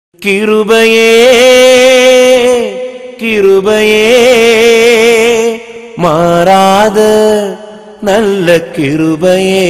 கிருபையே கிருபையே மாறாத நல்ல கிருபையே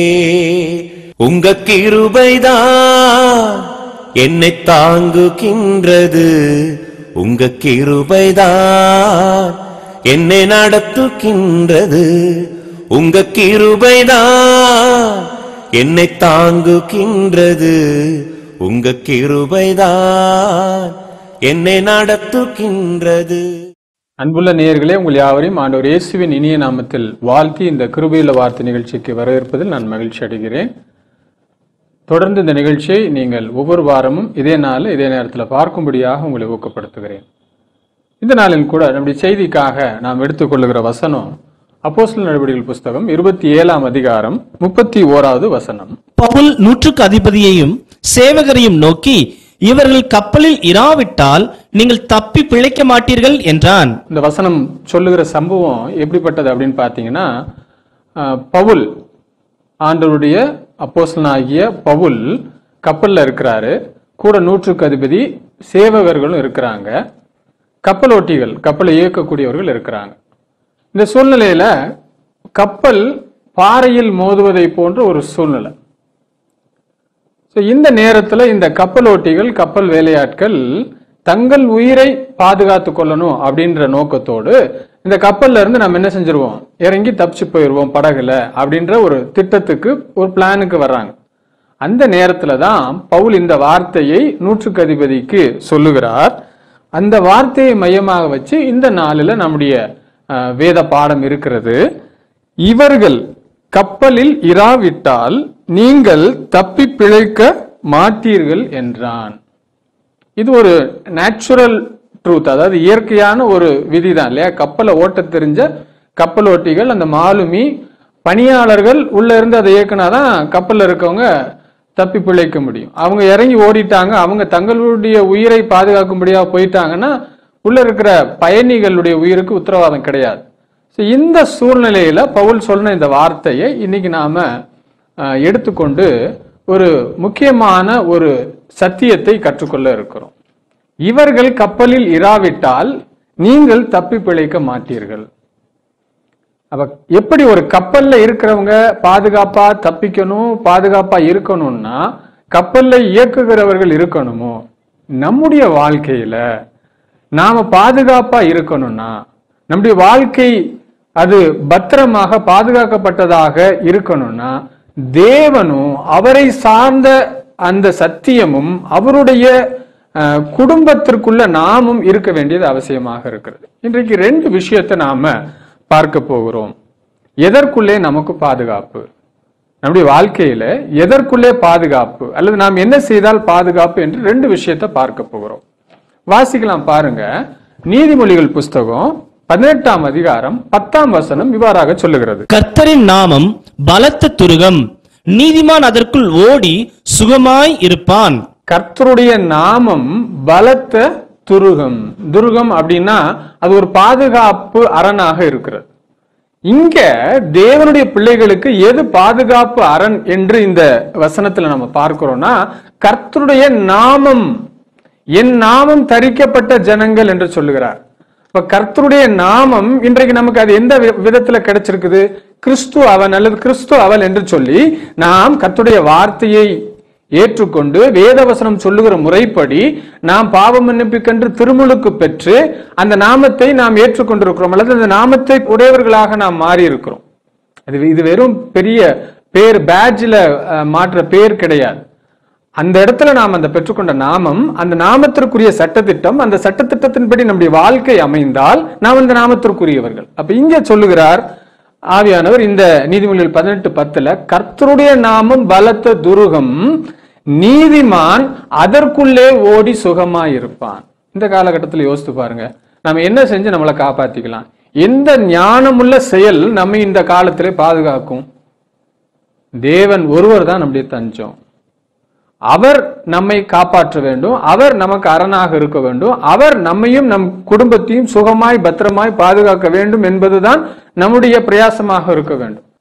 உங்க கிருபைதான் என்னை தாங்குகின்றது உங்க கிருபைதான் என்னை நடத்துகின்றது உங்க கிருபைதான் என்னை தாங்குகின்றது உங்க கிருபைதான் என்னை நடத்துகின்றது அன்புள்ள நேயர்களே உங்கள் யாவரையும் ஆண்டவர் இயேசுவின் இனிய நாமத்தில் வாழ்த்தி இந்த கிருபையுள்ள வார்த்தை நிகழ்ச்சிக்கு வரவேற்பதில் நான் மகிழ்ச்சி அடைகிறேன் தொடர்ந்து இந்த நிகழ்ச்சியை நீங்கள் ஒவ்வொரு வாரமும் இதே நாளில் இதே நேரத்தில் பார்க்கும்படியாக உங்களை ஊக்கப்படுத்துகிறேன் இந்த நாளில் கூட நம்முடைய செய்திக்காக நாம் எடுத்துக்கொள்ளுகிற வசனம் அப்போஸ்தலர் நடவடிக்கைகள் புஸ்தகம் இருபத்தி ஏழாம் அதிகாரம் முப்பத்தி ஓராவது வசனம் பவுல் நூற்றுக்கு அதிபதியையும் சேவகரையும் நோக்கி இவர்கள் கப்பலில் இராவிட்டால் நீங்கள் தப்பி பிழைக்க மாட்டீர்கள் என்றான் இந்த வசனம் சொல்லுகிற சம்பவம் எப்படிப்பட்டது அப்படின்னு பார்த்தீங்கன்னா அஹ், பவுல் ஆண்டவருடைய அப்போஸ்தலனாகிய பவுல் கப்பல்ல இருக்கிறாரு கூட நூற்றுக்கு அதிபதி சேவகர்களும் இருக்கிறாங்க கப்பலோட்டிகள் கப்பலை இயக்கக்கூடியவர்கள் இருக்கிறாங்க இந்த சூழ்நிலையில கப்பல் பாறையில் மோதுவதை போன்ற ஒரு சூழ்நிலை So, இந்த நேரத்துல இந்த கப்பலோட்டிகள் கப்பல் வேலையாட்கள் தங்கள் உயிரை பாதுகாத்து கொள்ளணும் அப்படின்ற நோக்கத்தோடு இந்த கப்பல்ல இருந்து நம்ம என்ன செஞ்சிருவோம் இறங்கி தப்பிச்சு போயிடுவோம் படகுல அப்படின்ற ஒரு திட்டத்துக்கு ஒரு பிளானுக்கு வர்றாங்க அந்த நேரத்துல தான் பவுல் இந்த வார்த்தையை நூற்றுக்கு அதிபதிக்கு சொல்லுகிறார் அந்த வார்த்தையை மையமாக வச்சு இந்த நாளில் நம்முடைய அஹ், வேத பாடம் இருக்கிறது இவர்கள் கப்பலில் இராவிட்டால் நீங்கள் தப்பி பிழைக்க மாட்டீர்கள் என்றான் இது ஒரு நேச்சுரல் ட்ரூத் அதாவது இயற்கையான ஒரு விதி தான் இல்லையா கப்பலை ஓட்ட தெரிஞ்ச கப்பலோட்டிகள் அந்த மாலுமி பணியாளர்கள் உள்ள இருந்து அதை இயக்குனாதான் கப்பல்ல இருக்கவங்க தப்பி பிழைக்க முடியும் அவங்க இறங்கி ஓடிட்டாங்க அவங்க தங்களுடைய உயிரை பாதுகாக்கும்படியா போயிட்டாங்கன்னா உள்ள இருக்கிற பயணிகளுடைய உயிருக்கு உத்தரவாதம் கிடையாது So, இந்த சூழ்நிலையில பவுல் சொன்ன இந்த வார்த்தையை இன்னைக்கு நாம அஹ், எடுத்துக்கொண்டு ஒரு முக்கியமான ஒரு சத்தியத்தை கற்றுக்கொள்ள இருக்கிறோம் இவர்கள் கப்பலில் இராவிட்டால் நீங்கள் தப்பி பிழைக்க மாட்டீர்கள் அப்ப எப்படி ஒரு கப்பல்ல இருக்கிறவங்க பாதுகாப்பா தப்பிக்கணும் பாதுகாப்பா இருக்கணும்னா கப்பல்ல இயக்குகிறவர்கள் இருக்கணுமோ நம்முடைய வாழ்க்கையில நாம பாதுகாப்பா இருக்கணும்னா நம்முடைய வாழ்க்கை அது பத்திரமாக பாதுகாக்கப்பட்டதாக இருக்கணும்னா தேவனும் அவரை சார்ந்த அந்த சத்தியமும் அவருடைய அஹ், குடும்பத்திற்குள்ள நாமும் இருக்க வேண்டியது அவசியமாக இருக்கிறது இன்றைக்கு ரெண்டு விஷயத்தை நாம பார்க்க போகிறோம் எதற்குள்ளே நமக்கு பாதுகாப்பு நம்முடைய வாழ்க்கையில எதற்குள்ளே பாதுகாப்பு அல்லது நாம் என்ன செய்தால் பாதுகாப்பு என்று ரெண்டு விஷயத்தை பார்க்க போகிறோம் வாசிக்கலாம் பாருங்க நீதிமொழிகள் புஸ்தகம் பதினெட்டாம் அதிகாரம் பத்தாம் வசனம் இவ்வாறாக சொல்லுகிறது கர்த்தரின் நாமம் பலத்த துருகம் நீதிமான் அதற்குள் ஓடி சுகமாய் இருப்பான் கர்த்தருடைய நாமம் பலத்த துருகம் துருகம் அப்படின்னா அது ஒரு பாதுகாப்பு அரணாக இருக்கிறது இங்க தேவனுடைய பிள்ளைகளுக்கு எது பாதுகாப்பு அரண் என்று இந்த வசனத்துல நம்ம பார்க்கிறோம்னா கர்த்தருடைய நாமம் என் நாமம் தரிக்கப்பட்ட ஜனங்கள் என்று சொல்லுகிறார் இப்ப கர்த்தருடைய நாமம் இன்றைக்கு நமக்கு அது எந்த வி- விதத்துல கிடைச்சிருக்குது கிறிஸ்து அவன் அல்லது கிறிஸ்து அவள் என்று சொல்லி நாம் கர்த்தருடைய வார்த்தையை ஏற்றுக்கொண்டு வேதவசனம் சொல்லுகிற முறைப்படி நாம் பாவ மன்னிப்புக்கென்று திருமுழுக்கு பெற்று அந்த நாமத்தை நாம் ஏற்றுக்கொண்டிருக்கிறோம் அல்லது அந்த நாமத்தை உடையவர்களாக நாம் மாறி இருக்கிறோம் அது இது வெறும் பெரிய பேர் பேட்ஜில் மாற்ற பேர் கிடையாது அந்த இடத்துல நாம் அந்த பெற்றுக்கொண்ட நாமம் அந்த நாமத்திற்குரிய சட்டத்திட்டம் அந்த சட்டத்திட்டத்தின்படி நம்முடைய வாழ்க்கை அமைந்தால் நாம் அந்த நாமத்திற்குரியவர்கள் அப்ப இங்க சொல்லுகிறார் ஆவியானவர் இந்த நீதிமொழிகள் பதினெட்டு பத்துல கர்த்தருடைய நாமம் பலத்த துருகம் நீதிமான் அதற்குள்ளே ஓடி சுகமாய் இருப்பான் இந்த காலகட்டத்தில் யோசித்து பாருங்க நம்ம என்ன செஞ்சு நம்மளை காப்பாத்திக்கலாம் எந்த ஞானமுள்ள செயல் நம்மை இந்த காலத்திலே பாதுகாக்கும் தேவன் ஒருவர் தான் நம்முடைய தஞ்சம் அவர் நம்மை காப்பாற்ற வேண்டும் அவர் நமக்கு அரணாக இருக்க வேண்டும் அவர் நம்மையும் நம் குடும்பத்தையும் சுகமாய் பத்திரமாய் பாதுகாக்க வேண்டும் என்பதுதான் நம்முடைய பிரயாசமாக இருக்க வேண்டும்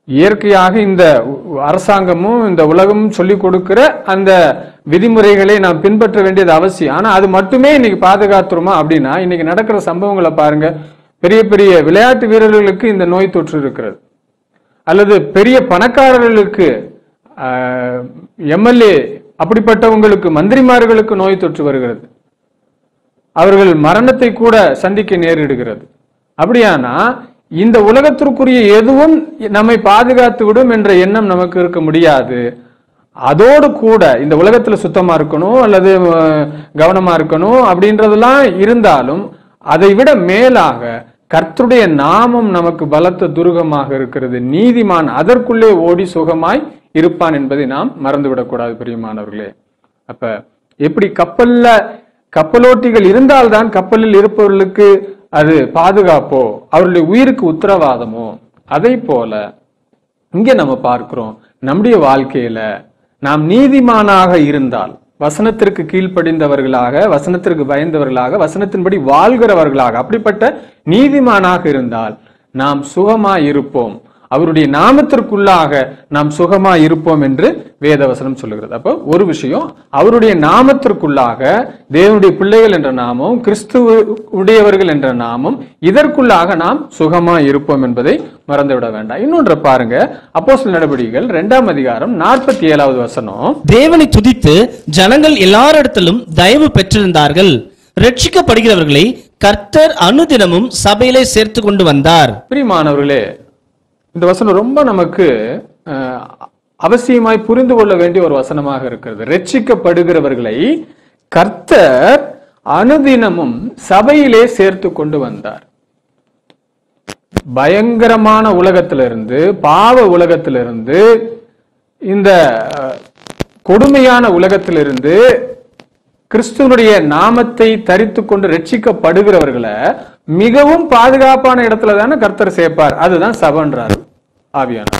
இயற்கையாக இந்த உ- அரசாங்கமும் இந்த உலகமும் சொல்லிக் கொடுக்கிற அந்த விதிமுறைகளை நாம் பின்பற்ற வேண்டியது அவசியம் ஆனா அது மட்டுமே இன்னைக்கு பாதுகாத்துருமா அப்படின்னா இன்னைக்கு நடக்கிற சம்பவங்களை பாருங்க பெரிய பெரிய விளையாட்டு வீரர்களுக்கு இந்த நோய் தொற்று இருக்கிறது அல்லது பெரிய பணக்காரர்களுக்கு எம்எல்ஏ அப்படிப்பட்டவங்களுக்கு மந்திரிமார்களுக்கு நோய் தொற்று வருகிறது அவர்கள் மரணத்தை கூட சந்திக்க நேரிடுகிறது அப்படியானா இந்த உலகத்திற்குரிய எதுவும் நம்மை பாதுகாத்து விடும் என்ற எண்ணம் நமக்கு இருக்க முடியாது அதோடு கூட இந்த உலகத்துல சுத்தமா இருக்கணும் அல்லது அஹ், கவனமா இருக்கணும் அப்படின்றதெல்லாம் இருந்தாலும் அதை விட மேலாக கர்த்தருடைய நாமம் நமக்கு பலத்த துருகமாக இருக்கிறது நீதிமான் அதற்குள்ளே ஓடி சுகமாய் இருப்பான் என்பதை நாம் மறந்துவிடக்கூடாது பிரியமானவர்களே அப்ப எப்படி கப்பல்ல கப்பலோட்டிகள் இருந்தால்தான் கப்பலில் இருப்பவர்களுக்கு அது பாதுகாப்போ அவர்களுடைய உயிருக்கு உத்தரவாதமோ அதை போல இங்க நம்ம பார்க்கிறோம் நம்முடைய வாழ்க்கையில நாம் நீதிமானாக இருந்தால் வசனத்திற்கு கீழ்ப்படிந்தவர்களாக வசனத்திற்கு பயந்தவர்களாக வசனத்தின்படி வாழ்கிறவர்களாக அப்படிப்பட்ட நீதிமானாக இருந்தால் நாம் சுகமாய் இருப்போம் அவருடைய நாமத்திற்குள்ளாக நாம் சுகமாய் இருப்போம் என்று வேதவசனம் சொல்லுகிறது அப்போ ஒரு விஷயம் அவருடைய நாமத்திற்குள்ளாக தேவனுடைய பிள்ளைகள் என்ற நாமம் கிறிஸ்துவ உடையவர்கள் என்ற நாமம் இதற்குள்ளாக நாம் சுகமாய் இருப்போம் என்பதை மறந்துவிட வேண்டாம் இன்னொன்று பாருங்க அப்போஸ்தலர் நடவடிக்கைகள் இரண்டாம் அதிகாரம் நாற்பத்தி ஏழாவது வசனம் தேவனை துதித்து ஜனங்கள் எல்லாரிடத்திலும் தயவு பெற்றிருந்தார்கள் ரட்சிக்கப்படுகிறவர்களை கர்த்தர் அனுதினமும் சபையிலே சேர்த்து கொண்டு வந்தார் பிரியமானவர்களே இந்த வசனம் ரொம்ப நமக்கு அஹ், அவசியமாய் புரிந்து கொள்ள வேண்டிய ஒரு வசனமாக இருக்கிறது ரட்சிக்கப்படுகிறவர்களை கர்த்தர் அனுதினமும் சபையிலே சேர்த்து கொண்டு வந்தார் பயங்கரமான உலகத்திலிருந்து பாவ உலகத்திலிருந்து இந்த அஹ், கொடுமையான உலகத்திலிருந்து கிறிஸ்துவனுடைய நாமத்தை தரித்து கொண்டு ரட்சிக்கப்படுகிறவர்களை மிகவும் பாதுகாப்பான இடத்துல தானே கர்த்தர் சேர்ப்பார் அதுதான் சபன்றார் ஆவியானவர்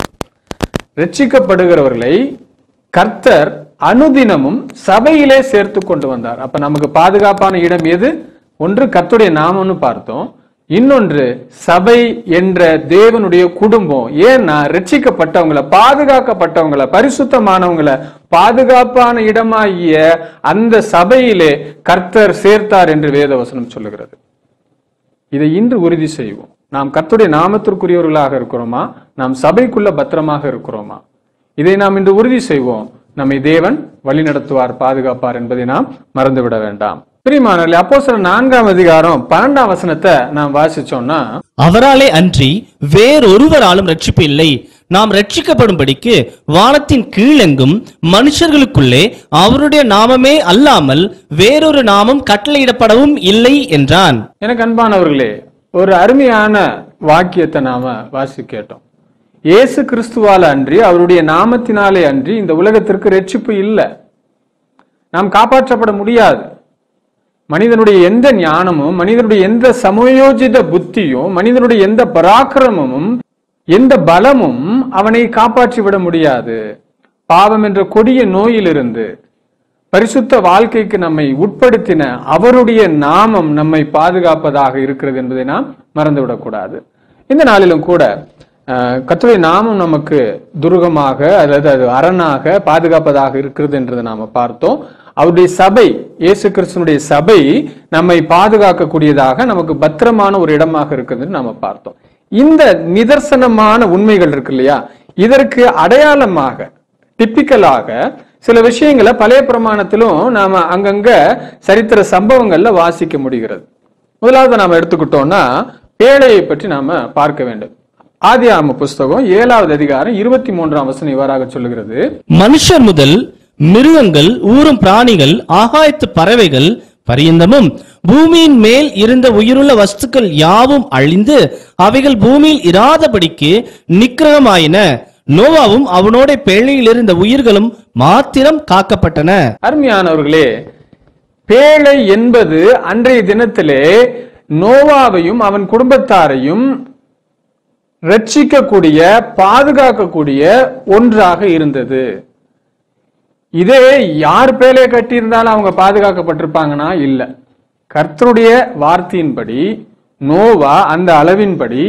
ரட்சிக்கப்படுகிறவர்களை கர்த்தர் அனுதினமும் சபையிலே சேர்த்து கொண்டு வந்தார் அப்ப நமக்கு பாதுகாப்பான இடம் எது ஒன்று கர்த்தருடைய நாமம்னு பார்த்தோம் இன்னொன்று சபை என்ற தேவனுடைய குடும்பம் ஏன்னா ரட்சிக்கப்பட்டவங்கள பாதுகாக்கப்பட்டவங்கள பரிசுத்தமானவங்கள பாதுகாப்பான இடமாகிய அந்த சபையிலே கர்த்தர் சேர்த்தார் என்று வேதவசனம் சொல்லுகிறது இதை இன்று உறுதி செய்வோம் நாம் கர்த்தருடைய நாமத்திற்குரியவர்களாக இருக்கிறோமா நாம் சபைக்குள்ள பத்திரமாக இருக்கிறோமா இதை நாம் இன்று உறுதி செய்வோம் நம்மை தேவன் வழிநடத்துவார் பாதுகாப்பார் என்பதை நாம் மறந்துவிட வேண்டாம் பிரியமானவர்களே அப்போ சில நான்காம் அதிகாரம் பன்னெண்டாம் வசனத்தை நாம் வாசிச்சோம்னா அவராலே அன்றி வேறொருவராலும் ரட்சிப்பு இல்லை நாம் ரட்சிக்கப்படும்படிக்கு வானத்தின் கீழெங்கும் மனுஷர்களுக்குள்ளே அவருடைய நாமமே அல்லாமல் வேறொரு நாமம் கட்டளையிடப்படவும் இல்லை என்றான் எனக்கு அன்பானவர்களே ஒரு அருமையான வாக்கியத்தை நாம வாசி கேட்டோம் இயேசு கிறிஸ்துவால அன்றி அவருடைய நாமத்தினாலே அன்றி இந்த உலகத்திற்கு ரட்சிப்பு இல்லை நாம் காப்பாற்றப்பட முடியாது மனிதனுடைய எந்த ஞானமும் மனிதனுடைய எந்த சமயோஜித புத்தியும் மனிதனுடைய எந்த பராக்கிரமமும் எந்த பலமும் அவனை காப்பாற்றி விட முடியாது பாவம் என்ற கொடிய நோயிலிருந்து பரிசுத்த வாழ்க்கைக்கு நம்மை உட்படுத்தின அவருடைய நாமம் நம்மை பாதுகாப்பதாக இருக்கிறது என்பதை நாம் மறந்துவிடக்கூடாது இந்த நாளிலும் கூட அஹ், கர்த்தருடைய நாமம் நமக்கு துருகமாக அல்லது அது அரணாக பாதுகாப்பதாக இருக்கிறது என்றதை நாம பார்த்தோம் அவருடைய சபை இயேசு கிறிஸ்துனுடைய சபை நம்மை பாதுகாக்கக்கூடியதாக நமக்கு பத்திரமான ஒரு இடமாக இருக்குதுன்னு நாம பார்த்தோம் இந்த நிதர்சனமான உண்மைகள் இருக்கு இல்லையா இதற்கு அடையாளமாக டிப்பிக்கலாக சில விஷயங்களை பழைய பிரமாணத்திலும் நாம அங்கங்க சரித்திர சம்பவங்கள்ல வாசிக்க முடிகிறது முதலாவது நாம எடுத்துக்கிட்டோம்னா பேழையை பற்றி நாம பார்க்க வேண்டும் ஆதியாம புஸ்தகம் ஏழாவது அதிகாரம் இருபத்தி மூன்றாம் வசனம் இவ்வாறாக சொல்லுகிறது மனுஷர் முதல் மிருகங்கள் ஊரும் பிராணிகள் ஆகாயத்து பறவைகள் பரியந்தமும் பூமியின் மேல் இருந்த உயிருள்ள வஸ்துக்கள் யாவும் அழிந்து அவைகள் பூமியில் இராதபடிக்கு நிக்கிரகமாயின நோவாவும் அவனோட பேழையில் இருந்த உயிர்களும் மாத்திரம் காக்கப்பட்டன அருமையானவர்களே பேழை என்பது அன்றைய தினத்திலே நோவாவையும் அவன் குடும்பத்தாரையும் ரட்சிக்கக்கூடிய பாதுகாக்கக்கூடிய ஒன்றாக இருந்தது இதே யார் பேழையை கட்டியிருந்தாலும் அவங்க பாதுகாக்கப்பட்டிருப்பாங்கன்னா இல்ல கர்த்தருடைய வார்த்தையின்படி நோவா அந்த அளவின்படி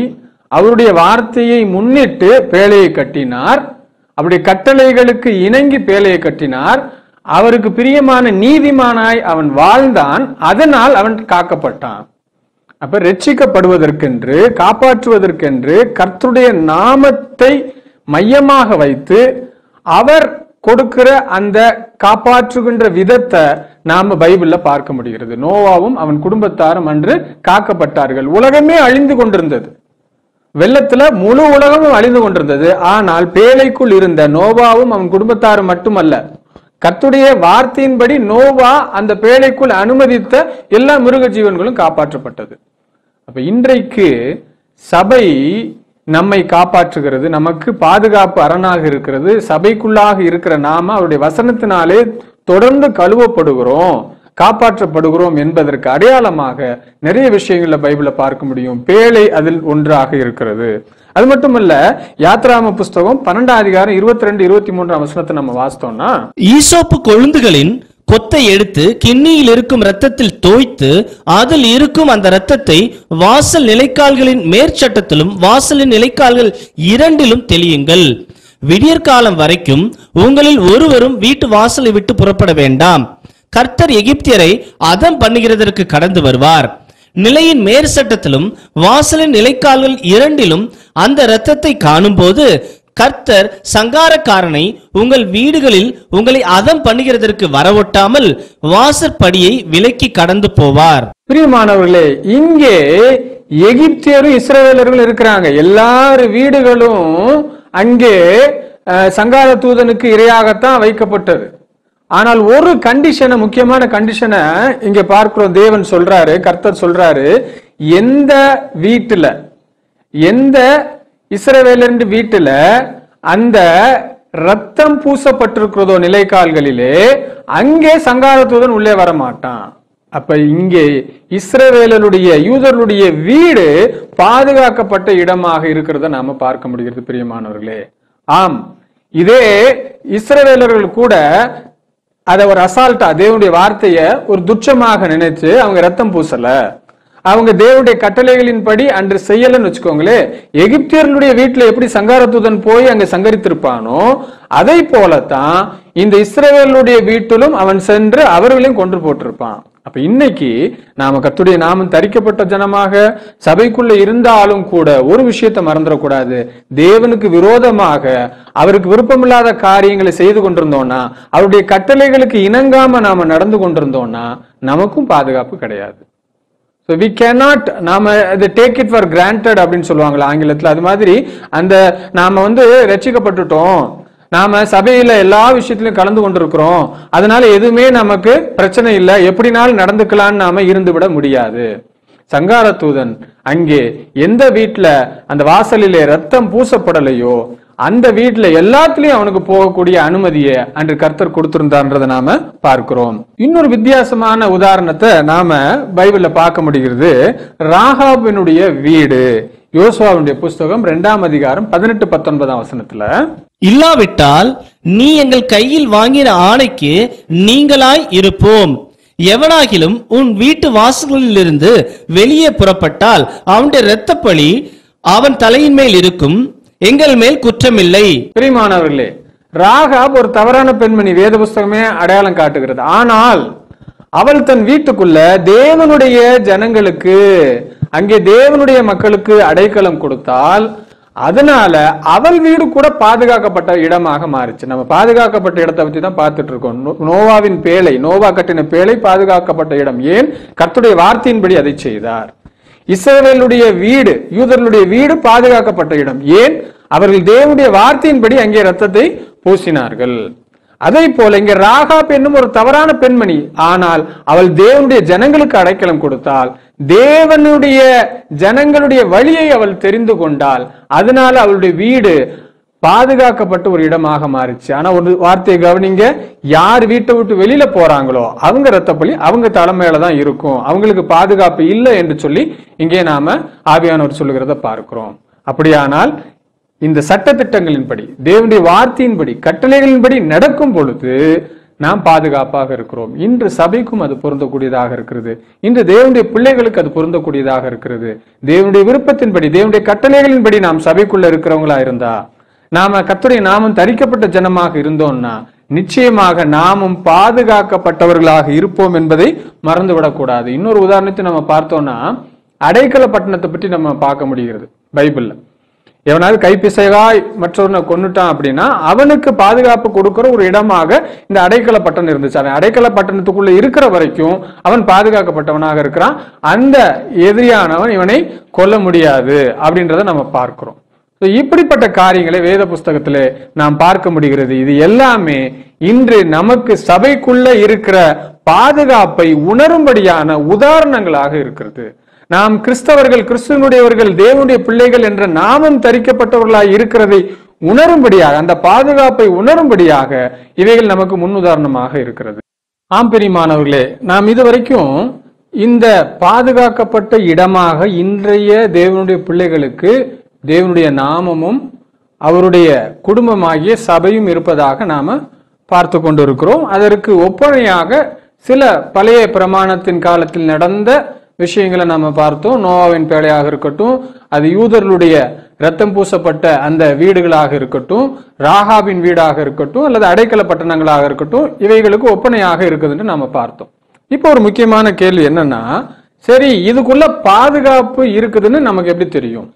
அவருடைய வார்த்தையை முன்னிட்டு பேழையை கட்டினார் அவருடைய கட்டளைகளுக்கு இணங்கி பேழையை கட்டினார் அவருக்கு பிரியமான நீதிமானாய் அவன் வாழ்ந்தான் அதனால் அவன் காக்கப்பட்டான் அப்ப ரட்சிக்கப்படுவதற்கென்று காப்பாற்றுவதற்கென்று கர்த்தருடைய நாமத்தை மையமாக வைத்து அவர் கொடுக்கிற அந்த காப்பாற்றுகின்ற விதத்தை நாம பைபிள்ல பார்க்க முடிகிறது நோவாவும் அவன் குடும்பத்தாரும் அன்று காக்கப்பட்டார்கள் உலகமே அழிந்து கொண்டிருந்தது வெள்ளத்துல முழு உலகமும் அழிந்து கொண்டிருந்தது ஆனால் பேழைக்குள் இருந்த நோவாவும் அவன் குடும்பத்தாரும் மட்டுமல்ல கர்த்துடைய வார்த்தையின்படி நோவா அந்த பேழைக்குள் அனுமதித்த எல்லா மிருக ஜீவன்களும் காப்பாற்றப்பட்டது அப்ப இன்றைக்கு சபை நம்மை காப்பாற்றுகிறது நமக்கு பாதுகாப்பு அரணாக இருக்கிறது சபைக்குள்ளாக இருக்கிற நாம அவருடைய வசனத்தினாலே தொடர்ந்து கழுவப்படுகிறோம் காப்பாற்றப்படுகிறோம் என்பதற்கு அடையாளமாக நிறைய விஷயங்கள்ல பைபிள பார்க்க முடியும் பேழை அதில் ஒன்றாக இருக்கிறது அது மட்டுமல்ல யாத்ராம புஸ்தகம் பன்னெண்டாம் அதிகாரம் இருபத்தி ரெண்டு இருபத்தி மூன்றாம் வசனத்தை நம்ம வாசித்தோம்னா ஈசோப்பு கொழுந்துகளின் கொத்தை எடுத்து கிண்ணியில் இருக்கும் இரத்தத்தில் தோய்த்து அதில் இருக்கும் அந்த இரத்தத்தை வாசல் நிலைக்கால்களின் மேற்சட்டத்திலும் வாசலின் நிலைக்கால்கள் இரண்டிலும் தெளியுங்கள் விடியற்காலம் வரைக்கும் உங்களில் ஒருவரும் வீட்டு வாசலை விட்டு புறப்பட வேண்டாம் கர்த்தர் எகிப்தியரை அதம் பண்ணுகிறதற்கு கடந்து வருவார் நிலையின் மேற்சட்டத்திலும் வாசலின் நிலைக்கால்கள் இரண்டிலும் அந்த இரத்தத்தை காணும்போது கர்த்தர் சங்காரக்காரனை உங்கள் வீடுகளில் உங்களை அதம் பண்ணுகிறதற்கு வரவொட்டாமல் வாசற்படியை விலக்கி கடந்து போவார் பிரியமானவர்களே இங்கே எகிப்தியரும் இஸ்ரவேலர்களும் இருக்கிறாங்க எல்லார் வீடுகளும் அங்கே அஹ், சங்கார தூதனுக்கு இரையாகத்தான் வைக்கப்பட்டது ஆனால் ஒரு கண்டிஷனை முக்கியமான கண்டிஷனை இங்க பார்க்கிறோம் தேவன் சொல்றாரு கர்த்தர் சொல்றாரு எந்த வீட்டுல எந்த இஸ்ரவேலர் வீட்டுல அந்த ரத்தம் பூசப்பட்டிருக்கிறதோ நிலைக்கால்களிலே அங்கே சங்கார தூதன் உள்ளே வர மாட்டான் அப்ப இங்கே இஸ்ரவேலருடைய யூதர்களுடைய வீடு பாதுகாக்கப்பட்ட இடமாக இருக்கிறத நாம பார்க்க முடிகிறது பிரியமானவர்களே ஆம் இதே இஸ்ரவேலர்கள் கூட அதை ஒரு அசால்ட்டா தேவனுடைய வார்த்தைய ஒரு துச்சமாக நினைச்சு அவங்க ரத்தம் பூசல அவங்க தேவனுடைய கட்டளைகளின்படி அன்று செய்யலன்னு வச்சுக்கோங்களேன் எகிப்தியர்களுடைய வீட்டுல எப்படி சங்காரத்துதன் போய் அங்க சங்கரித்திருப்பானோ அதை போலத்தான் இந்த இஸ்ரவேலுடைய வீட்டிலும் அவன் சென்று அவர்களையும் கொன்று போட்டிருப்பான் அப்ப இன்னைக்கு நாம கர்த்தருடைய நாமம் தரிக்கப்பட்ட ஜனமாக சபைக்குள்ள இருந்தாலும் கூட ஒரு விஷயத்தை மறந்துடக்கூடாது தேவனுக்கு விரோதமாக அவருக்கு விருப்பமில்லாத காரியங்களை செய்து கொண்டிருந்தோம்னா அவருடைய கட்டளைகளுக்கு இணங்காம நாம நடந்து கொண்டிருந்தோம்னா நமக்கும் பாதுகாப்பு கிடையாது ஸோ வி கேனாட் நாம இது டேக் இட் ஃபார் கிராண்டட் அப்படின்னு சொல்லுவாங்களா ஆங்கிலத்தில் அது மாதிரி அந்த நாம வந்து ரட்சிக்கப்பட்டுட்டோம் நாம சபையில எல்லா விஷயத்திலும் கலந்து கொண்டிருக்கிறோம் அதனால எதுவுமே நமக்கு பிரச்சனை இல்லை எப்படினாலும் நடந்துக்கலாம்னு நாம இருந்து விட முடியாது சங்கார தூதன் அங்கே எந்த வீட்டுல அந்த வாசலிலே ரத்தம் பூசப்படலையோ அந்த வீட்டுல எல்லாத்துலயும் அவனுக்கு போகக்கூடிய அனுமதியை அன்று கர்த்தர் கொடுத்திருந்தான்றதை நாம பார்க்கிறோம் இன்னொரு வித்தியாசமான உதாரணத்தை நாம பைபிள்ல பார்க்க முடிகிறது ராகாபினுடைய வீடு யோசுவாவுடைய புஸ்தகம் இரண்டாம் அதிகாரம் பதினெட்டு பத்தொன்பதாம் வசனத்துல இல்லாவிட்டால் நீ எங்கள் கையில் வாங்கின ஆணைக்கு நீங்களாய் இருப்போம் எவனாகிலும் உன் வீட்டு வாசல்களிலிருந்து வெளியே புறப்பட்டால் அவனுடைய இரத்தப்பழி அவன் தலையின் மேல் இருக்கும் எங்கள் மேல் குற்றமில்லை பிரியமானவர்களே ராகாப் ஒரு தவறான பெண்மணி வேத புஸ்தகமே அடையாளம் காட்டுகிறது ஆனால் அவள் தன் வீட்டுக்குள்ள தேவனுடைய ஜனங்களுக்கு அங்கே தேவனுடைய மக்களுக்கு அடைக்கலம் கொடுத்தால் அதனால அவள் வீடு கூட பாதுகாக்கப்பட்ட இடமாக மாறிச்சு நம்ம பாதுகாக்கப்பட்ட இடத்தை பத்தி தான் பார்த்துட்டு இருக்கோம் நோ- நோவாவின் பேழை நோவா கட்டின பேழை பாதுகாக்கப்பட்ட இடம் ஏன் கர்த்தருடைய வார்த்தையின்படி அதை செய்தார் இஸ்ரவேலுடைய வீடு யூதர்களுடைய வீடு பாதுகாக்கப்பட்ட இடம் ஏன் அவர்கள் தேவனுடைய வார்த்தையின்படி அங்கே ரத்தத்தை பூசினார்கள் அதை போல இங்கே ராகாப் என்னும் ஒரு தவறான பெண்மணி ஆனால் அவள் தேவனுடைய ஜனங்களுக்கு அடைக்கலம் கொடுத்தால் தேவனுடைய ஜனங்களுடைய வழியை அவள் தெரிந்து கொண்டால் அதனால அவளுடைய வீடு பாதுகாக்கப்பட்ட ஒரு இடமாக மாறிச்சு ஆனா ஒரு வார்த்தையை கவனிங்க யார் வீட்டை விட்டு வெளியில போறாங்களோ அவங்க ரத்தப்பள்ளி அவங்க தலைமையில தான் இருக்கும் அவங்களுக்கு பாதுகாப்பு இல்லை என்று சொல்லி இங்கே நாம ஆவியானவர் சொல்லுகிறத பார்க்கிறோம் அப்படியானால் இந்த சட்ட திட்டங்களின்படி தேவனுடைய வார்த்தையின்படி கட்டளைகளின்படி நடக்கும் பொழுது நாம் பாதுகாப்பாக இருக்கிறோம் இன்று சபைக்கும் அது பொருந்தக்கூடியதாக இருக்கிறது இன்று தேவனுடைய பிள்ளைகளுக்கு அது பொருந்தக்கூடியதாக இருக்கிறது தேவனுடைய விருப்பத்தின்படி தேவனுடைய கட்டளைகளின்படி நாம் சபைக்குள்ள இருக்கிறவங்களா இருந்தா நாம கர்த்தருடைய நாமம் தரிக்கப்பட்ட ஜனமாக இருந்தோம்னா நிச்சயமாக நாமும் பாதுகாக்கப்பட்டவர்களாக இருப்போம் என்பதை மறந்துவிடக்கூடாது இன்னொரு உதாரணத்தை நம்ம பார்த்தோம்னா அடைக்கல பட்டணத்தை பற்றி நம்ம பார்க்க முடிகிறது பைபிள்ல எவனாவது கைப்பிசைகாய் மற்றவனை கொன்னுட்டான் அப்படின்னா அவனுக்கு பாதுகாப்பு கொடுக்கிற ஒரு இடமாக இந்த அடைக்கல பட்டணம் இருந்துச்சு அவன் அடைக்கல பட்டணத்துக்குள்ள இருக்கிற வரைக்கும் அவன் பாதுகாக்கப்பட்டவனாக இருக்கிறான் அந்த எதிரியானவன் இவனை கொல்ல முடியாது அப்படின்றத நம்ம பார்க்கிறோம் So, இப்படிப்பட்ட காரியங்களை வேத புஸ்தகத்திலே நாம் பார்க்க முடிகிறது இது எல்லாமே இன்று நமக்கு சபைக்குள்ள இருக்கிற பாதுகாப்பை உணரும்படியான உதாரணங்களாக இருக்கிறது நாம் கிறிஸ்தவர்கள் கிறிஸ்துவனுடையவர்கள் தேவனுடைய பிள்ளைகள் என்ற நாமம் தரிக்கப்பட்டவர்களாய் இருக்கிறதை உணரும்படியாக அந்த பாதுகாப்பை உணரும்படியாக இவைகள் நமக்கு முன்னுதாரணமாக இருக்கிறது ஆம் பிரியமானவர்களே நாம் இதுவரைக்கும் இந்த பாதுகாக்கப்பட்ட இடமாக இன்றைய தேவனுடைய பிள்ளைகளுக்கு தேவனுடைய நாமமும் அவருடைய குடும்பமாகிய சபையும் இருப்பதாக நாம பார்த்து கொண்டிருக்கிறோம் அதற்கு ஒப்பனையாக சில பழைய பிரமாணத்தின் காலத்தில் நடந்த விஷயங்களை நாம பார்த்தோம் நோவாவின் பேழையாக இருக்கட்டும் அது யூதர்களுடைய ரத்தம் பூசப்பட்ட அந்த வீடுகளாக இருக்கட்டும் ராகாவின் வீடாக இருக்கட்டும் அல்லது அடைக்கல பட்டணங்களாக இருக்கட்டும் இவைகளுக்கு ஒப்பனையாக இருக்குதுன்னு நாம பார்த்தோம் இப்போ ஒரு முக்கியமான கேள்வி என்னன்னா சரி இதுக்குள்ள பாதுகாப்பு இருக்குதுன்னு நமக்கு எப்படி தெரியும்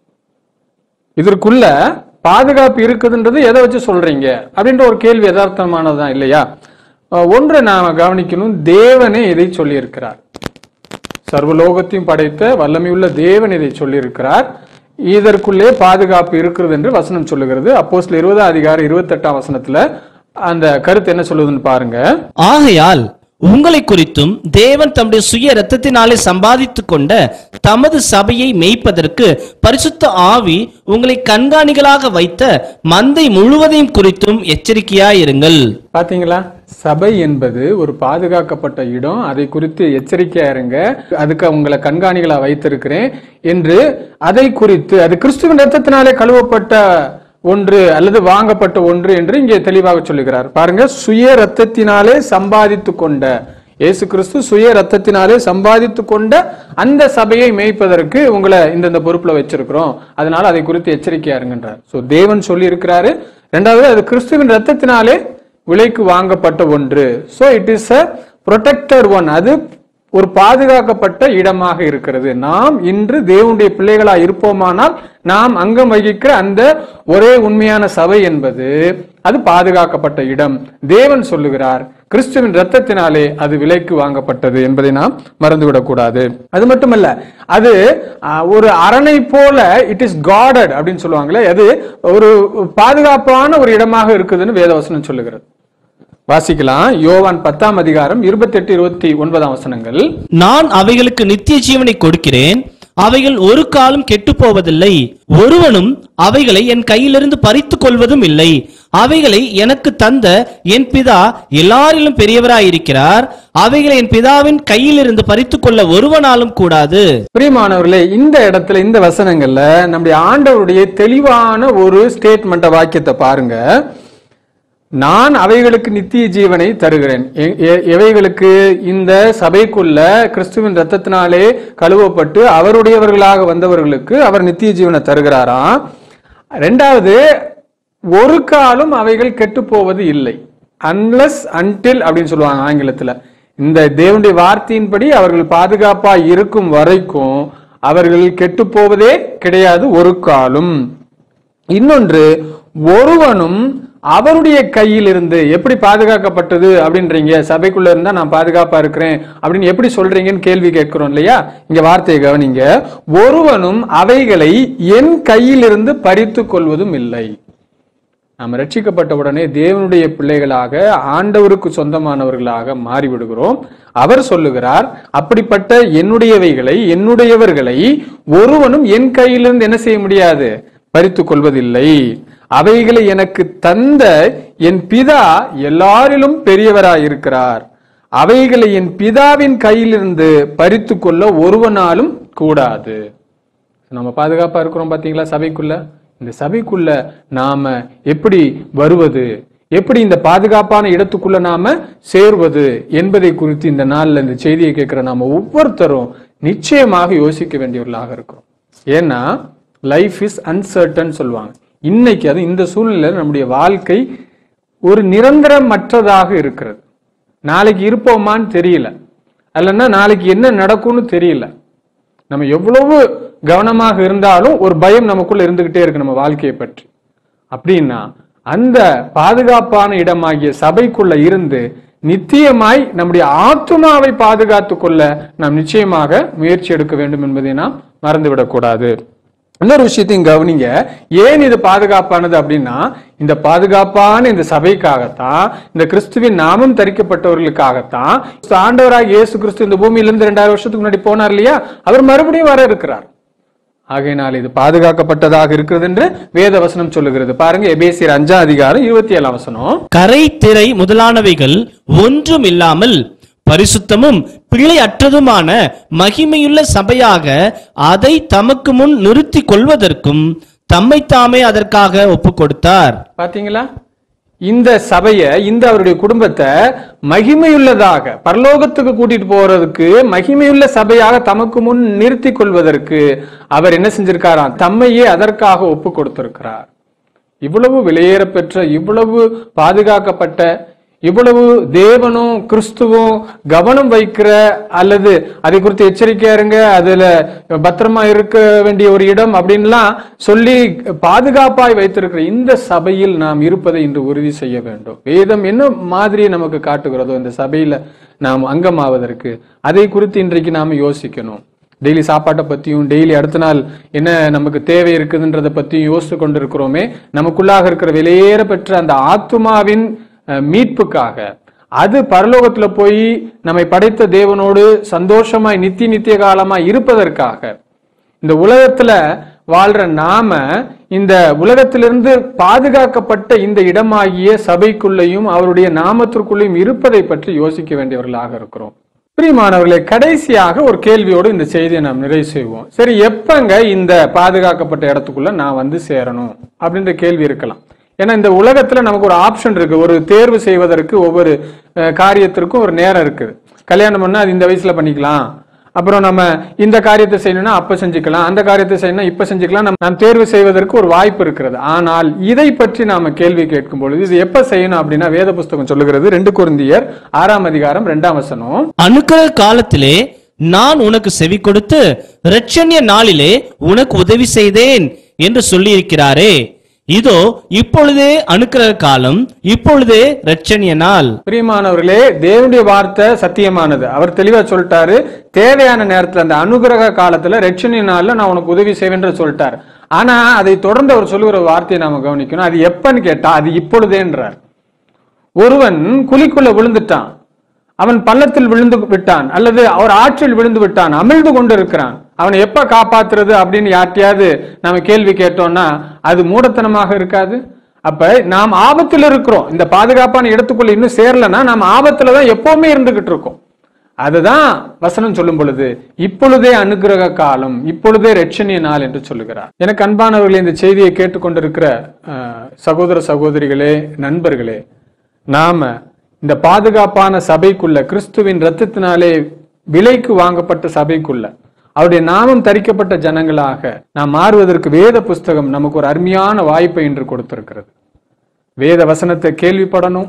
இதற்குள்ள பாதுகாப்பு இருக்குதுன்றது எதை வச்சு சொல்றீங்க அப்படின்ற ஒரு கேள்வி யதார்த்தமானதுதான் இல்லையா அஹ் ஒன்றை நாம கவனிக்கணும் தேவனே இதை சொல்லியிருக்கிறார் சர்வலோகத்தையும் படைத்த வல்லமையுள்ள தேவன் இதை சொல்லியிருக்கிறார் இதற்குள்ளே பாதுகாப்பு இருக்கிறது என்று வசனம் சொல்லுகிறது அப்போஸ்ல இருபதாம் அதிகாரம் இருபத்தெட்டாம் வசனத்துல அந்த கருத்து என்ன சொல்லுதுன்னு பாருங்க ஆகையால் உங்களை குறித்தும் தேவன் தம்முடைய சுய இரத்தத்தினாலே சம்பாதித்துக் கொண்ட தமது சபையை மேய்ப்பதற்கு பரிசுத்த ஆவி உங்களை கண்காணிகளாக வைத்த மந்தை முழுவதையும் குறித்தும் எச்சரிக்கையாயிருங்கள் பாத்தீங்களா சபை என்பது ஒரு பாதுகாக்கப்பட்ட இடம் அதை குறித்து எச்சரிக்கையா இருங்க அதுக்கு உங்களை கண்காணிகளா வைத்திருக்கிறேன் என்று அதை குறித்து அது கிறிஸ்துவின் ரத்தத்தினாலே கழுவப்பட்ட ஒன்று அல்லது வாங்கப்பட்ட ஒன்று என்று இங்கே தெளிவாக சொல்லுகிறார் பாருங்க சுய ரத்தத்தினாலே சம்பாதித்து கொண்ட இயேசு கிறிஸ்து சுய ரத்தத்தினாலே சம்பாதித்து கொண்ட அந்த சபையை மேய்ப்பதற்கு உங்களை இந்தந்த பொறுப்புல வச்சிருக்கிறோம் அதனால அதை குறித்து எச்சரிக்கையா இருங்கன்றார் சோ தேவன் சொல்லி இருக்கிறாரு ரெண்டாவது அது கிறிஸ்துவின் ரத்தத்தினாலே விலைக்கு வாங்கப்பட்ட ஒன்று so it is a protected one அது ஒரு பாதுகாக்கப்பட்ட இடமாக இருக்கிறது நாம் இன்று தேவனுடைய பிள்ளைகளா இருப்போமானால் நாம் அங்கம் வகிக்கிற அந்த ஒரே உண்மையான சபை என்பது அது பாதுகாக்கப்பட்ட இடம் தேவன் சொல்லுகிறார் கிறிஸ்துவின் ரத்தத்தினாலே அது விலைக்கு வாங்கப்பட்டது என்பதை நாம் மறந்துவிடக் கூடாது அது மட்டுமல்ல அது ஆஹ், ஒரு அரணை போல இட் இஸ் காடட் அப்படின்னு சொல்லுவாங்களே அது ஒரு பாதுகாப்பான ஒரு இடமாக இருக்குதுன்னு வேதவசனம் சொல்லுகிறது வாசிக்கலாம் யோவான் பத்தாம் அதிகாரம் இருபத்தெட்டு இருபத்தி ஒன்பதாம் வசனங்கள் நான் அவைகளுக்கு நித்திய ஜீவனை கொடுக்கிறேன் அவைகள் ஒரு காலம் கெட்டுப் போவதில்லை ஒருவனும் அவைகளை என் கையிலிருந்து பறித்துக் கொள்வதும் இல்லை அவைகளை எனக்கு தந்த என் பிதா எல்லாரிலும் பெரியவராயிருக்கிறார் அவைகளை என் பிதாவின் கையிலிருந்து பறித்துக் கொள்ள ஒருவனாலும் கூடாது பிரியமானவர்களே இந்த இடத்துல இந்த வசனங்கள்ல நம்முடைய ஆண்டவருடைய தெளிவான ஒரு ஸ்டேட்மெண்ட் வாக்கியத்தை பாருங்க நான் அவைகளுக்கு நித்திய ஜீவனை தருகிறேன் எ- எ- எவைகளுக்கு இந்த சபைக்குள்ள கிறிஸ்துவின் ரத்தத்தினாலே கழுவப்பட்டு அவருடையவர்களாக வந்தவர்களுக்கு அவர் நித்திய ஜீவனை தருகிறாராம் ரெண்டாவது ஒரு காலம் அவைகள் கெட்டு போவது இல்லை அன்லஸ் அன்டில் அப்படின்னு சொல்லுவாங்க ஆங்கிலத்துல இந்த தேவனுடைய வார்த்தையின்படி அவர்கள் பாதுகாப்பா இருக்கும் வரைக்கும் அவர்கள் கெட்டு போவதே கிடையாது ஒரு காலம் இன்னொன்று ஒருவனும் அவருடைய கையில் இருந்து எப்படி பாதுகாக்கப்பட்டது அப்படின்றீங்க சபைக்குள்ள இருந்தா நான் பாதுகாப்பா இருக்கிறேன் அப்படின்னு எப்படி சொல்றீங்கன்னு கேள்வி கேட்கிறோம் இல்லையா இங்க வார்த்தையை கவனிங்க ஒருவனும் அவைகளை என் கையிலிருந்து பறித்துக் கொள்வதும் இல்லை நாம் ரட்சிக்கப்பட்ட உடனே தேவனுடைய பிள்ளைகளாக ஆண்டவருக்கு சொந்தமானவர்களாக மாறிவிடுகிறோம் அவர் சொல்லுகிறார் அப்படிப்பட்ட என்னுடையவைகளை என்னுடையவர்களை ஒருவனும் என் கையிலிருந்து என்ன செய்ய முடியாது பறித்துக் கொள்வதில்லை அவைகளை எனக்கு தந்த என் பிதா எல்லாரிலும் பெரியவராயிருக்கிறார் அவைகளை என் பிதாவின் கையிலிருந்து பறித்துக் கொள்ள ஒருவனாலும் கூடாது நம்ம பாதுகாப்பா இருக்கிறோம் பாத்தீங்களா சபைக்குள்ள இந்த சபைக்குள்ள நாம எப்படி வருவது எப்படி இந்த பாதுகாப்பான இடத்துக்குள்ள நாம சேர்வது என்பதை குறித்து இந்த நாள்ல இந்த செய்தியை கேட்கிற நாம ஒவ்வொருத்தரும் நிச்சயமாக யோசிக்க வேண்டியவர்களாக இருக்கிறோம் ஏன்னா லைஃப் இஸ் அன்சர்டன் சொல்லுவாங்க இன்னைக்கு அது இந்த சூழ்நிலையில நம்முடைய வாழ்க்கை ஒரு நிரந்தரமற்றதாக இருக்கிறது நாளைக்கு இருப்போமான்னு தெரியல அல்லன்னா நாளைக்கு என்ன நடக்கும்னு தெரியல நம்ம எவ்வளவு கவனமாக இருந்தாலும் ஒரு பயம் நமக்குள்ள இருந்துகிட்டே இருக்கு நம்ம வாழ்க்கையை பற்றி அப்படின்னா அந்த பாதுகாப்பான இடமாகிய சபைக்குள்ள இருந்து நித்தியமாய் நம்முடைய ஆத்துமாவை பாதுகாத்துக் கொள்ள நாம் நிச்சயமாக முயற்சி எடுக்க வேண்டும் என்பதை நாம் மறந்துவிடக்கூடாது இன்னொரு விஷயத்தையும் கவனிங்க ஏன் இது பாதுகாப்பானது அப்படின்னா இந்த பாதுகாப்பான இந்த சபைக்காகத்தான் இந்த கிறிஸ்துவின் நாமம் தரிக்கப்பட்டவர்களுக்காகத்தான் ஆண்டவராக இயேசு கிறிஸ்து இந்த பூமியிலிருந்து ரெண்டாயிரம் வருஷத்துக்கு முன்னாடி போனார் இல்லையா அவர் மறுபடியும் வர இருக்கிறார் ஆகையினால் இது பாதுகாக்கப்பட்டதாக இருக்கிறது என்று வேத வசனம் சொல்லுகிறது பாருங்க எபேசியர் அஞ்சாம் அதிகாரம் இருபத்தி ஏழாம் வசனம் கரை திரை முதலானவைகள் ஒன்றும் இல்லாமல் பரிசுத்தமும் பிழை அற்றதுமான மகிமையுள்ள சபையாக அதை தமக்கு முன் நிறுத்தி கொள்வதற்கும் தம்மை தாமே அதற்காக ஒப்பு கொடுத்தார் பாத்தீங்களா இந்த சபைய இந்த அவருடைய குடும்பத்தை மகிமையுள்ளதாக பரலோகத்துக்கு கூட்டிட்டு போறதுக்கு மகிமையுள்ள சபையாக தமக்கு முன் நிறுத்தி கொள்வதற்கு அவர் என்ன செஞ்சிருக்காராம் தம்மையே அதற்காக ஒப்பு கொடுத்திருக்கிறார் இவ்வளவு விலையேற பெற்ற இவ்வளவு பாதுகாக்கப்பட்ட இவ்வளவு தேவனும் கிறிஸ்துவும் கவனம் வைக்கிற அல்லது அதை குறித்து எச்சரிக்கையா இருங்க அதுல பத்திரமா இருக்க வேண்டிய ஒரு இடம் அப்படின்லாம் சொல்லி பாதுகாப்பாய் வைத்திருக்கிற இந்த சபையில் நாம் இருப்பதை இன்று உறுதி செய்ய வேண்டும் வேதம் என்ன மாதிரி நமக்கு காட்டுகிறதோ இந்த சபையில நாம் அங்கமாவதற்கு அதை குறித்து இன்றைக்கு நாம யோசிக்கணும் டெய்லி சாப்பாட்டை பத்தியும் டெய்லி அடுத்த நாள் என்ன நமக்கு தேவை இருக்குதுன்றதை பத்தியும் யோசித்து கொண்டிருக்கிறோமே நமக்குள்ளாக இருக்கிற வெளியேற பெற்ற அந்த ஆத்துமாவின் அஹ், மீட்புக்காக அது பரலோகத்துல போய் நம்மை படைத்த தேவனோடு சந்தோஷமாய் நித்திய நித்திய காலமாய் இருப்பதற்காக இந்த உலகத்துல வாழ்ற நாம இந்த உலகத்திலிருந்து பாதுகாக்கப்பட்ட இந்த இடமாகிய சபைக்குள்ளேயும் அவருடைய நாமத்திற்குள்ளேயும் இருப்பதை பற்றி யோசிக்க வேண்டியவர்களாக இருக்கிறோம் பிரியமானவர்களே கடைசியாக ஒரு கேள்வியோடு இந்த செய்தியை நாம் நிறைவு செய்வோம் சரி எப்பங்க இந்த பாதுகாக்கப்பட்ட இடத்துக்குள்ள நான் வந்து சேரணும் அப்படின்ற கேள்வி இருக்கலாம் ஏன்னா இந்த உலகத்துல நமக்கு ஒரு ஆப்ஷன் இருக்கு ஒரு தேர்வு செய்வதற்கு ஒவ்வொரு அஹ், காரியத்திற்கும் ஒரு நேரம் இருக்குது கல்யாணம் பண்ணா அது இந்த வயசுல பண்ணிக்கலாம் அப்புறம் நம்ம இந்த காரியத்தை செய்யணும்னா அப்ப செஞ்சுக்கலாம் அந்த காரியத்தை செய்யணும்னா இப்ப செஞ்சுக்கலாம் நம்ம நாம் தேர்வு செய்வதற்கு ஒரு வாய்ப்பு இருக்கிறது ஆனால் இதை பற்றி நாம கேள்வி கேட்கும் பொழுது இது எப்ப செய்யணும் அப்படின்னா வேத புஸ்தகம் சொல்லுகிறது ரெண்டு குருந்தியர் ஆறாம் அதிகாரம் ரெண்டாம் வசனம் அனுக்கிரக காலத்திலே நான் உனக்கு செவி கொடுத்து இரட்சண்ய நாளிலே உனக்கு உதவி செய்தேன் என்று சொல்லியிருக்கிறாரே இதோ இப்பொழுதே அனுக்கிரக காலம் இப்பொழுதே இரட்சண்ய நாள் பிரியமானவர்களே தேவனுடைய வார்த்தை சத்தியமானது அவர் தெளிவா சொல்லிட்டாரு தேவையான நேரத்துல அந்த அனுகிரக காலத்துல ரட்சணி நாள்ல நான் உனக்கு உதவி செய்வேன்ற சொல்லிட்டார் ஆனா அதை தொடர்ந்து அவர் சொல்லுகிற வார்த்தையை நாம கவனிக்கணும் அது எப்பன்னு கேட்டா அது இப்பொழுதேன்றார் ஒருவன் குழிக்குள்ள விழுந்துட்டான் அவன் பள்ளத்தில் விழுந்து விட்டான் அல்லது அவர் ஆற்றில் விழுந்து விட்டான் அமிழ்ந்து கொண்டு இருக்கிறான் அவனை எப்ப காப்பாத்துறது அப்படின்னு யார்ட்டையாவது நாம கேள்வி கேட்டோம்னா அது மூடத்தனமாக இருக்காது அப்ப நாம் ஆபத்தில் இருக்கிறோம் இந்த பாதுகாப்பான இடத்துக்குள்ள இன்னும் சேரலன்னா நாம் ஆபத்துல தான் எப்பவுமே இருந்துகிட்டு இருக்கோம் அதுதான் வசனம் சொல்லும் பொழுது இப்பொழுதே அனுகிரக காலம் இப்பொழுதே ரட்சணிய நாள் என்று சொல்லுகிறார் எனக்கு அன்பானவர்களே இந்த செய்தியை கேட்டுக்கொண்டிருக்கிற அஹ், சகோதர சகோதரிகளே நண்பர்களே நாம இந்த பாதுகாப்பான சபைக்குள்ள கிறிஸ்துவின் ரத்தத்தினாலே விலைக்கு வாங்கப்பட்ட சபைக்குள்ள அவருடைய நாமம் தரிக்கப்பட்ட ஜனங்களாக நாம் மாறுவதற்கு வேத புஸ்தகம் நமக்கு ஒரு அருமையான வாய்ப்பை இன்று கொடுத்திருக்கிறது வேத வசனத்தை கேள்விப்படணும்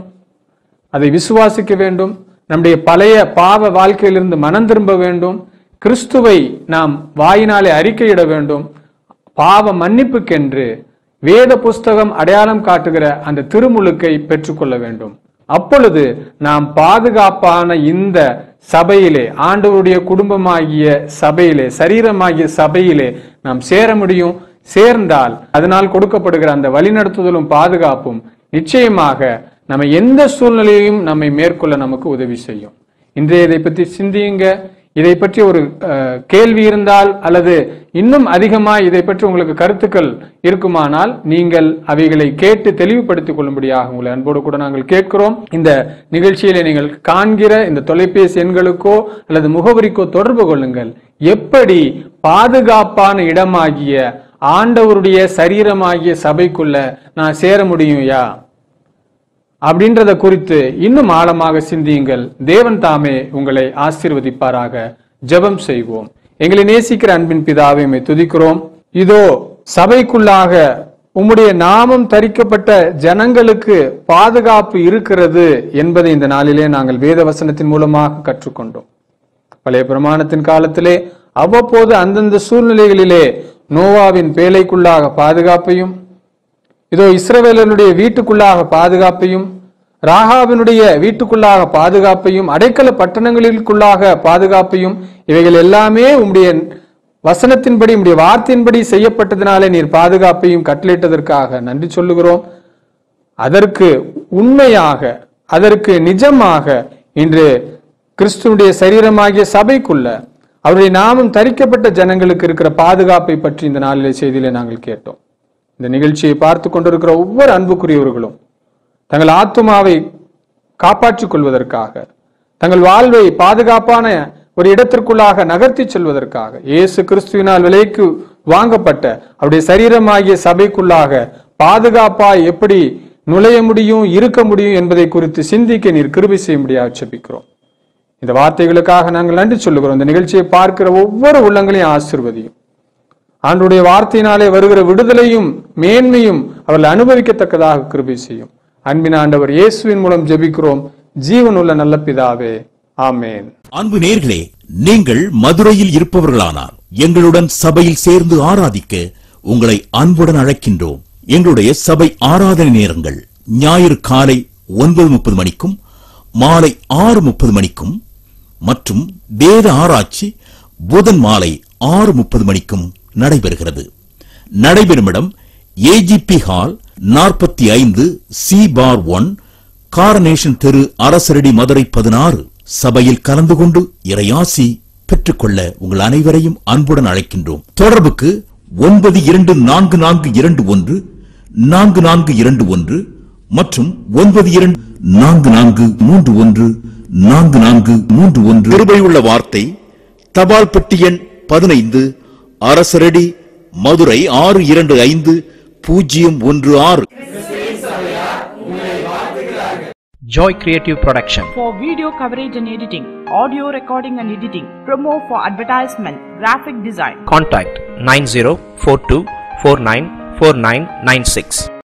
அதை விசுவாசிக்க வேண்டும் நம்முடைய பழைய பாவ வாழ்க்கையிலிருந்து மனம் திரும்ப வேண்டும் கிறிஸ்துவை நாம் வாயினாலே அறிக்கையிட வேண்டும் பாவ மன்னிப்புக்கென்று வேத புஸ்தகம் அடையாளம் காட்டுகிற அந்த திருமுழுக்கை பெற்றுக்கொள்ள வேண்டும் அப்பொழுது நாம் பாதுகாப்பான இந்த சபையிலே ஆண்டவருடைய குடும்பமாகிய சபையிலே சரீரமாகிய சபையிலே நாம் சேர முடியும் சேர்ந்தால் அதனால் கொடுக்கப்படுகிற அந்த வழிநடத்துதலும் பாதுகாப்பும் நிச்சயமாக நம்ம எந்த சூழ்நிலையையும் நம்மை மேற்கொள்ள நமக்கு உதவி செய்யும் இன்றைய இதை பற்றி சிந்தியுங்க இதை பற்றி ஒரு அஹ், கேள்வி இருந்தால் அல்லது இன்னும் அதிகமாக இதை பற்றி உங்களுக்கு கருத்துக்கள் இருக்குமானால் நீங்கள் அவைகளை கேட்டு தெளிவுபடுத்திக் கொள்ளும்படியாக உங்களை அன்போடு கூட நாங்கள் கேட்கிறோம் இந்த நிகழ்ச்சியிலே நீங்கள் காண்கிற இந்த தொலைபேசி எண்களுக்கோ அல்லது முகவரிக்கோ தொடர்பு கொள்ளுங்கள் எப்படி பாதுகாப்பான இடமாகிய ஆண்டவருடைய சரீரமாகிய சபைக்குள்ள நான் சேர முடியும் யா அப்படின்றத குறித்து இன்னும் ஆழமாக சிந்தியுங்கள் தேவன் தாமே உங்களை ஆசீர்வதிப்பாராக ஜெபம் செய்வோம் எங்களை நேசிக்கிற அன்பின் பிதாவை உம்மை துதிக்கிறோம் இதோ சபைக்குள்ளாக உம்முடைய நாமம் தரிக்கப்பட்ட ஜனங்களுக்கு பாதுகாப்பு இருக்கிறது என்பதை இந்த நாளிலே நாங்கள் வேத வசனத்தின் மூலமாக கற்றுக்கொண்டோம் பழைய பிரமாணத்தின் காலத்திலே அவ்வப்போது அந்தந்த சூழ்நிலைகளிலே நோவாவின் பேழைக்குள்ளாக பாதுகாப்பையும் இதோ இஸ்ரவேலனுடைய வீட்டுக்குள்ளாக பாதுகாப்பையும் ராகாவினுடைய வீட்டுக்குள்ளாக பாதுகாப்பையும் அடைக்கல பட்டணங்களுக்குள்ளாக பாதுகாப்பையும் இவைகள் எல்லாமே உம்முடைய வசனத்தின்படி உம்முடைய வார்த்தையின்படி செய்யப்பட்டதினாலே நீர் பாதுகாப்பையும் கட்டளையிட்டதற்காக நன்றி சொல்லுகிறோம் அதற்கு உண்மையாக அதற்கு நிஜமாக இன்று கிறிஸ்துவனுடைய சரீரமாகிய சபைக்குள்ள அவருடைய நாமம் தரிக்கப்பட்ட ஜனங்களுக்கு இருக்கிற பாதுகாப்பை பற்றி இந்த நாளிலே செய்தியிலே நாங்கள் கேட்டோம் இந்த நிகழ்ச்சியை பார்த்து கொண்டிருக்கிற ஒவ்வொரு அன்புக்குரியவர்களும் தங்கள் ஆத்துமாவை காப்பாற்றிக் கொள்வதற்காக தங்கள் வாழ்வை பாதுகாப்பான ஒரு இடத்திற்குள்ளாக நகர்த்தி செல்வதற்காக இயேசு கிறிஸ்துவினால் விலைக்கு வாங்கப்பட்ட அவருடைய சரீரமாகிய சபைக்குள்ளாக பாதுகாப்பாய் எப்படி நுழைய முடியும் இருக்க முடியும் என்பதை குறித்து சிந்திக்க நீர் கிருபை செய்யும்படியாக செபிக்கிறோம் இந்த வார்த்தைகளுக்காக நாங்கள் நன்றி சொல்லுகிறோம் இந்த நிகழ்ச்சியை பார்க்கிற ஒவ்வொரு உள்ளங்களையும் ஆசிர்வதியும் ஆண்டுடைய வார்த்தையினாலே வருகிற விடுதலையும் மேன்மையும் அவர்கள் அனுபவிக்கத்தக்கதாக கிருபை செய்யும் அன்பின் ஆண்டவர் இயேசுவின் மூலம் ஜெபிக்கிறோம் ஜீவனுள்ள நல்ல பிதாவே ஆமேன் அன்பு நேர்களே நீங்கள் மதுரையில் இருப்பவர்களானார் எங்களுடன் சபையில் சேர்ந்து ஆராதிக்க உங்களை அன்புடன் அழைக்கின்றோம் எங்களுடைய சபை ஆராதனை நேரங்கள் ஞாயிறு காலை ஒன்பது முப்பது மணிக்கும் மாலை ஆறு முப்பது மணிக்கும் மற்றும் வேத ஆராய்ச்சி புதன் மாலை ஆறு முப்பது மணிக்கும் நடைபெறுகிறது நடைபெறும் இடம் ஏஜிபி ஹால் நாற்பத்தி ஐந்து சி பார் ஒன் காரனேஷன் தெரு அரசரடி மதுரை பதினாறு சபையில் கலந்து கொண்டு இறையாசி பெற்றுக்கொள்ள உங்கள் அனைவரையும் அன்புடன் அழைக்கின்றோம் தொடர்புக்கு ஒன்பது இரண்டு நான்கு நான்கு இரண்டு ஒன்று நான்கு நான்கு இரண்டு ஒன்று மற்றும் ஒன்பது இரண்டு நான்கு நான்கு மூன்று ஒன்று நான்கு நான்கு மூன்று ஒன்று கிருபையுள்ள வார்த்தை தபால் பெட்டி எண் பதினைந்து அரசரடி மதுரை ஆறு இரண்டு ஐந்து பூஜ்ஜியம் ஒன்று ஆறு Joy Creative Production. for video coverage and editing, audio recording and editing, promo for advertisement, graphic design. Contact 9042494996.